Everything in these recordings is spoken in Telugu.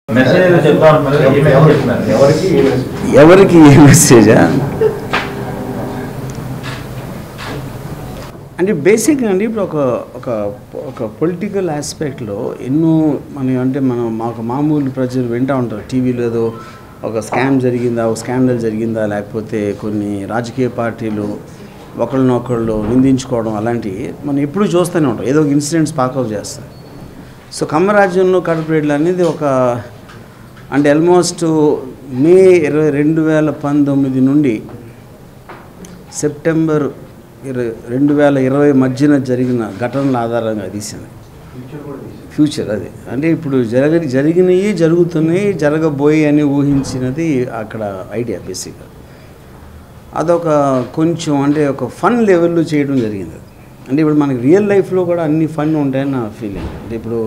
మెసేజ్ ఏదో చెప్తా ఉంటున్నారు ఏ మెసేజ్ చెప్తున్నారు ఎవరికి ఏ మెసేజ్? ఎవరికి ఏ మెసేజా అంటే బేసిక్గా అండి ఇప్పుడు ఒక ఒక ఒక పొలిటికల్ ఆస్పెక్ట్లో ఎన్నో మన అంటే మనం మాకు మామూలు ప్రజలు వింటూ ఉంటారు టీవీలో ఏదో ఒక స్కామ్ జరిగిందా ఒక స్కాండల్ జరిగిందా లేకపోతే కొన్ని రాజకీయ పార్టీలు ఒకళ్ళనొకళ్ళు నిందించుకోవడం అలాంటివి మనం ఎప్పుడూ చూస్తూనే ఉంటాం ఏదో ఒక ఇన్సిడెంట్స్ పాకౌట్ చేస్తాయి సో కమ్మరాజ్యంలో కడపరేడ్లు అనేది ఒక అంటే ఆల్మోస్ట్ మే ఇరవై రెండు వేల పంతొమ్మిది నుండి సెప్టెంబర్ ఇరవై రెండు వేల ఇరవై మధ్యన జరిగిన ఘటనల ఆధారంగా తీసింది ఫ్యూచర్ అది అంటే ఇప్పుడు జరగ జరిగినవి జరుగుతున్నాయి జరగబోయి అని ఊహించినది అక్కడ ఐడియా బేసిక్గా అదొక కొంచెం అంటే ఒక ఫన్ లెవెల్లో చేయడం జరిగింది అది. అంటే ఇప్పుడు మనకి రియల్ లైఫ్లో కూడా అన్ని ఫన్ ఉంటాయని నా ఫీలింగ్ అంటే ఇప్పుడు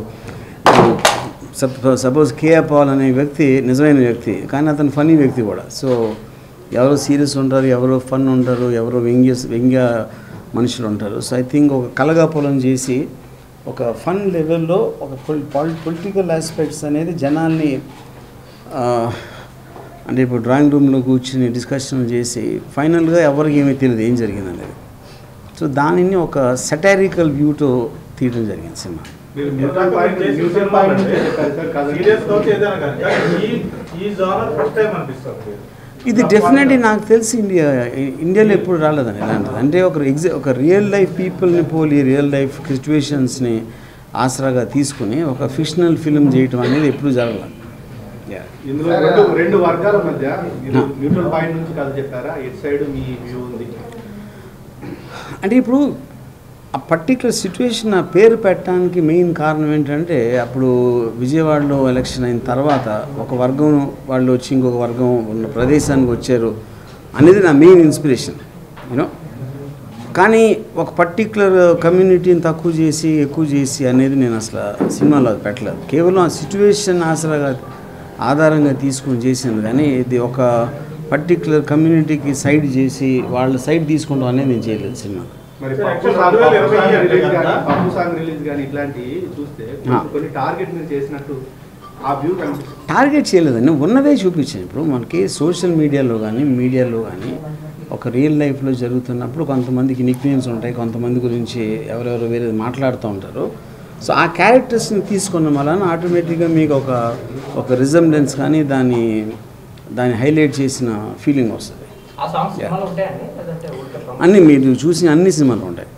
సపోజ్ కేఏ పాల్ అనే వ్యక్తి నిజమైన వ్యక్తి కానీ అతను ఫనీ వ్యక్తి కూడా సో ఎవరో సీరియస్ ఉంటారు ఎవరో ఫన్ ఉంటారు ఎవరో వ్యంగ్య వ్యంగ్య మనుషులు ఉంటారు సో ఐ థింక్ ఒక కలగాపులం చేసి ఒక ఫన్ లెవెల్లో ఒక పొలిటికల్ ఆస్పెక్ట్స్ అనేది జనాల్ని ఆ, అంటే ఇప్పుడు డ్రాయింగ్ రూమ్లో కూర్చుని డిస్కషన్ చేసి ఫైనల్గా ఎవరికి ఏమీ తెలియదు ఏం జరిగింది అనేది సో దానిని ఒక సెటారికల్ వ్యూతో తీయడం జరిగింది సినిమా మీరు న్యూట్రల్ పాయింట్ న్యూట్రల్ పాయింట్ నుంచే చెప్పారు సార్ కథ సీరియస్ తో ఏదైనా కానీ కానీ ఈ ఈ జానర్ ఫస్ట్ టైం అనిపిస్తుంది ఇది డెఫినెట్లీ నాకు తెలిసి ఇండియా ఇండియాలో ఎప్పుడు రాలేదండి ఇలాంటిది అంటే ఒక ఎగ్జా ఒక రియల్ లైఫ్ పీపుల్ని పోలి రియల్ లైఫ్ సిచ్యువేషన్స్ని ఆసరాగా తీసుకుని ఒక ఫిక్షనల్ ఫిల్మ్ చేయటం అనేది ఎప్పుడు జరగలేదు Yeah. ఇందులో రెండు రెండు వర్గాల మధ్య మీరు న్యూట్రల్ పాయింట్ నుంచి కథ చెప్పారా ఎట్ సైడ్ మీ వ్యూ ఉంది అంటే ఇప్పుడు ఆ పర్టికులర్ సిచ్యువేషన్ ఆ పేరు పెట్టడానికి మెయిన్ కారణం ఏంటంటే అప్పుడు విజయవాడలో ఎలక్షన్ అయిన తర్వాత ఒక వర్గం వాళ్ళు వచ్చి ఇంకొక వర్గం ఉన్న ప్రదేశానికి వచ్చారు అనేది నా మెయిన్ ఇన్స్పిరేషన్ యూనో కానీ ఒక పర్టికులర్ కమ్యూనిటీని తక్కువ చేసి ఎక్కువ చేసి అనేది నేను అసలు సినిమాలో అది పెట్టలేదు కేవలం ఆ సిచ్యువేషన్ ఆసరాగా ఆధారంగా తీసుకొని చేసింది కానీ ఇది ఒక పర్టికులర్ కమ్యూనిటీకి సైడ్ చేసి వాళ్ళ సైడ్ తీసుకుంటాం అనేది నేను చేయలేదు సినిమా మరి సార్, పప్పు actually సాంగ్ 2020 పప్పు సాంగ్ రిలీజ్ అంటే కానీ కదా? పప్పు సాంగ్ రిలీజ్ కానీ ఇట్లాంటివి చూస్తే ఆ. కొన్ని టార్గెట్ మీరు చేసినట్టు ఆ వ్యూ కనిపిస్తుంది టార్గెట్ చేయలేదండి ఉన్నదే చూపించాను ఇప్పుడు మనకి సోషల్ మీడియాలో కానీ మీడియాలో కానీ ఒక రియల్ లైఫ్లో జరుగుతున్నప్పుడు కొంతమందికి నిక్నేమ్స్ ఉంటాయి కొంతమంది గురించి ఎవరెవరు వేరే మాట్లాడుతూ ఉంటారు సో ఆ క్యారెక్టర్స్ని తీసుకున్న వలన ఆటోమేటిక్గా మీకు ఒక ఒక రిజంబ్లెన్స్ కానీ దాన్ని దాన్ని హైలైట్ చేసిన ఫీలింగ్ వస్తుంది ఆ సాంగ్స్ సినిమాలో ఉంటాయండి లేదంటే ఊరికే promotion? అన్నీ మీరు చూసిన అన్ని సినిమాలు ఉంటాయి